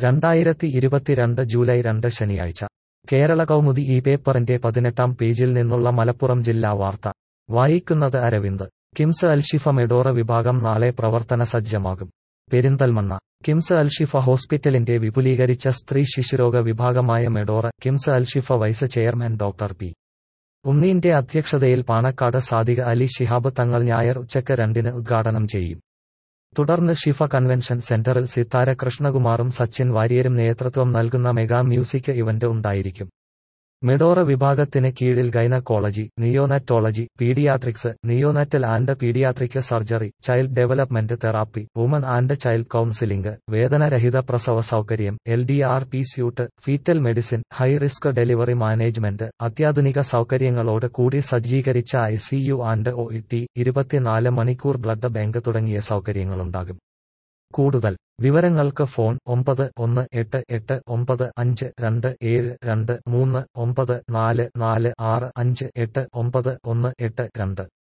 രണ്ടായിരത്തി ഇരുപത്തിരണ്ട് ജൂലൈ രണ്ട് ശനിയാഴ്ച കേരള കൗമുദി ഈ പേപ്പറിന്റെ പതിനെട്ടാം പേജിൽ നിന്നുള്ള മലപ്പുറം ജില്ലാ വാർത്ത വായിക്കുന്നത് അരവിന്ദ് കിംസ് അൽഷിഫ മെഡോറ വിഭാഗം നാളെ പ്രവർത്തന സജ്ജമാകും പെരിന്തൽമണ്ണ കിംസ് അൽഷിഫ ഹോസ്പിറ്റലിന്റെ വിപുലീകരിച്ച സ്ത്രീ ശിശുരോഗ വിഭാഗമായ Medora KIMS Al Shifa vice chairman doctor P ഉണ്ണീന്റെ അധ്യക്ഷതയിൽ പാണക്കാട് സാദിക അലി ശിഹാബ് തങ്ങൾ ഞായർ ഉച്ചയ്ക്ക് രണ്ടിന് ഉദ്ഘാടനം ചെയ്യും തുടർന്ന് ഷിഫ കൺവെൻഷൻ സെന്ററിൽ സിത്താര കൃഷ്ണകുമാറും സച്ചിൻ വാര്യരും നേതൃത്വം നൽകുന്ന മെഗാ മ്യൂസിക് ഇവന്റ് ഉണ്ടായിരിക്കും മെഡോറ വിഭാഗത്തിന് കീഴിൽ gynaecology neonatology paediatrics neonatal and paediatric surgery child development therapy woman and child counselling വേദനരഹിത പ്രസവ സൗകര്യം L D R P suite foetal medicine high risk delivery management അത്യാധുനിക സൗകര്യങ്ങളോട് കൂടി സജ്ജീകരിച്ച I C U and O T ടി ഇരുപത്തിനാല് മണിക്കൂർ ബ്ലഡ് ബാങ്ക് തുടങ്ങിയ സൗകര്യങ്ങളുണ്ടാകും കൂടുതൽ വിവരങ്ങൾക്ക് ഫോൺ ഒമ്പത് ഒന്ന് എട്ട് എട്ട് ഒമ്പത് അഞ്ച് രണ്ട് ഏഴ് രണ്ട് മൂന്ന് ഒമ്പത് നാല് നാല് ആറ് അഞ്ച് എട്ട് ഒമ്പത് ഒന്ന് എട്ട് രണ്ട്